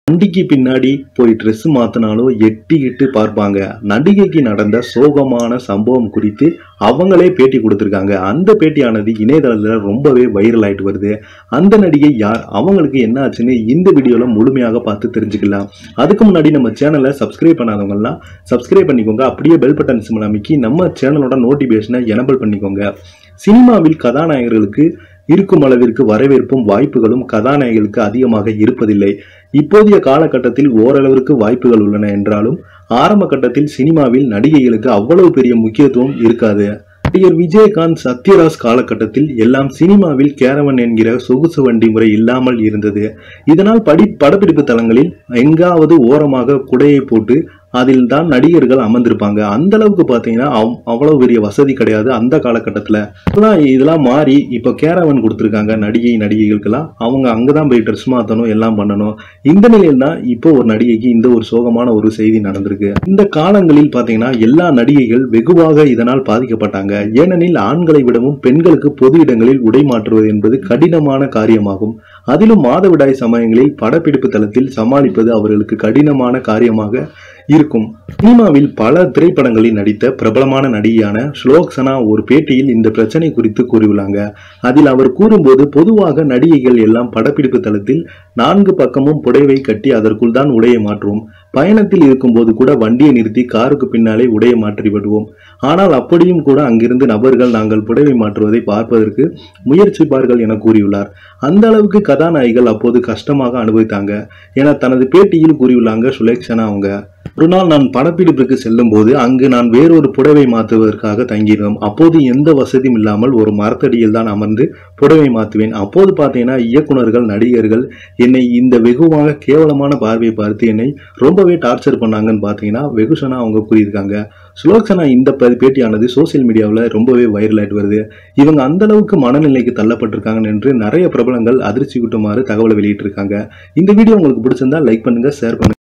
வண்டிக்கு பின்னாடி போய் ட்ரெஸ் மாத்தினாலும் எட்டிக்கிட்டு பார்ப்பாங்க நடிகைக்கு நடந்த சோகமான சம்பவம் குறித்து அவங்களே பேட்டி கொடுத்திருக்காங்க அந்த பேட்டியானது இணையதளத்துல ரொம்பவே வைரல் ஆயிட்டு வருது அந்த நடிகை யார் அவங்களுக்கு என்ன ஆச்சுன்னு இந்த வீடியோல முழுமையாக பார்த்து தெரிஞ்சுக்கலாம் அதுக்கு முன்னாடி நம்ம சேனலை சப்ஸ்கிரைப் பண்ணாதவங்கலாம் சப்ஸ்கிரைப் பண்ணிக்கோங்க அப்படியே பெல் பட்டன் சிம்பிள் அமைக்கி நம்ம சேனலோட நோட்டிபிகேஷனை எனபிள் பண்ணிக்கோங்க சினிமாவில் கதாநாயகர்களுக்கு இருக்கும் அளவிற்கு வரவேற்பும் வாய்ப்புகளும் கதாநாயகர்களுக்கு அதிகமாக இருப்பதில்லை இப்போதைய காலகட்டத்தில் ஓரளவிற்கு வாய்ப்புகள் உள்ளன என்றாலும் ஆரம்ப கட்டத்தில் சினிமாவில் நடிகைகளுக்கு அவ்வளவு பெரிய முக்கியத்துவம் இருக்காது நடிகர் விஜயகாந்த் சத்யராஜ் காலகட்டத்தில் எல்லாம் சினிமாவில் கேரவன் என்கிற சொகுசு வண்டி முறை இல்லாமல் இருந்தது இதனால் படி படப்பிடிப்பு தளங்களில் எங்காவது ஓரமாக குடையை போட்டு அதில் தான் நடிகர்கள் அமர்ந்திருப்பாங்க அந்த அளவுக்கு பார்த்தீங்கன்னா அவ்- அவ்வளவு பெரிய வசதி கிடையாது அந்த காலகட்டத்தில் இப்போலாம் இதெல்லாம் மாறி இப்போ கேரவன் கொடுத்துருக்காங்க நடிகை நடிகைகளுக்கெல்லாம் அவங்க அங்கே தான் போய் ட்ரெஸ் மாற்றணும் எல்லாம் பண்ணணும் இந்த நிலையில் தான் இப்போ ஒரு நடிகைக்கு இந்த ஒரு சோகமான ஒரு செய்தி நடந்திருக்கு இந்த காலங்களில் பார்த்தீங்கன்னா எல்லா நடிகைகள் வெகுவாக இதனால் பாதிக்கப்பட்டாங்க ஏனெனில் ஆண்களை விடவும் பெண்களுக்கு பொது இடங்களில் உடை மாற்றுவது என்பது கடினமான காரியமாகும் அதிலும் மாதவிடாய் சமயங்களில் படப்பிடிப்பு தளத்தில் சமாளிப்பது அவர்களுக்கு கடினமான காரியமாக இருக்கும் சினிமாவில் பல திரைப்படங்களில் நடித்த பிரபலமான நடிகையான ஸ்லோக்சனா ஒரு பேட்டியில் இந்த பிரச்சனை குறித்து கூறியுள்ளாங்க அதில் அவர் கூறும்போது பொதுவாக நடிகைகள் எல்லாம் படப்பிடிப்பு தளத்தில் நான்கு பக்கமும் புடைவை கட்டி அதற்குள் தான் உடையை மாற்றுவோம் பயணத்தில் இருக்கும்போது கூட வண்டியை நிறுத்தி காருக்கு பின்னாலே உடையை மாற்றி விடுவோம் ஆனால் அப்படியும் கூட அங்கிருந்து நபர்கள் நாங்கள் புடவை மாற்றுவதை பார்ப்பதற்கு முயற்சிப்பார்கள் என கூறியுள்ளார் அந்த அளவுக்கு கதாநாயகிகள் அப்போது கஷ்டமாக அனுபவித்தாங்க என தனது பேட்டியில் கூறியுள்ளாங்க சுலேக்ஷனா அவங்க ஒரு நாள் நான் படப்பிடிப்புக்கு செல்லும் போது அங்கு நான் வேறொரு புடவை மாற்றுவதற்காக தங்கியிருந்தோம் அப்போது எந்த வசதியும் இல்லாமல் ஒரு மரத்தடியில் தான் அமர்ந்து புடவை மாற்றுவேன் அப்போது பார்த்தீங்கன்னா இயக்குனர்கள் நடிகர்கள் என்னை இந்த வெகுவாக கேவலமான பார்வையை பார்த்து என்னை ரொம்பவே டார்ச்சர் பண்ணாங்கன்னு பார்த்தீங்கன்னா வெகுசனா அவங்க கூறியிருக்காங்க சுலோக்சனா இந்த ப- பேட்டியானது சோசியல் மீடியாவில் ரொம்பவே வைரல் ஆயிட்டு வருது இவங்க அந்த அளவுக்கு மனநிலைக்கு தள்ளப்பட்டிருக்காங்க என்று நிறைய பிரபலங்கள் அதிர்ச்சி கூட்டுமாறு தகவலை வெளியிட்டிருக்காங்க இந்த வீடியோ உங்களுக்கு பிடிச்சிருந்தா லைக் பண்ணுங்க ஷேர் பண்ணுங்க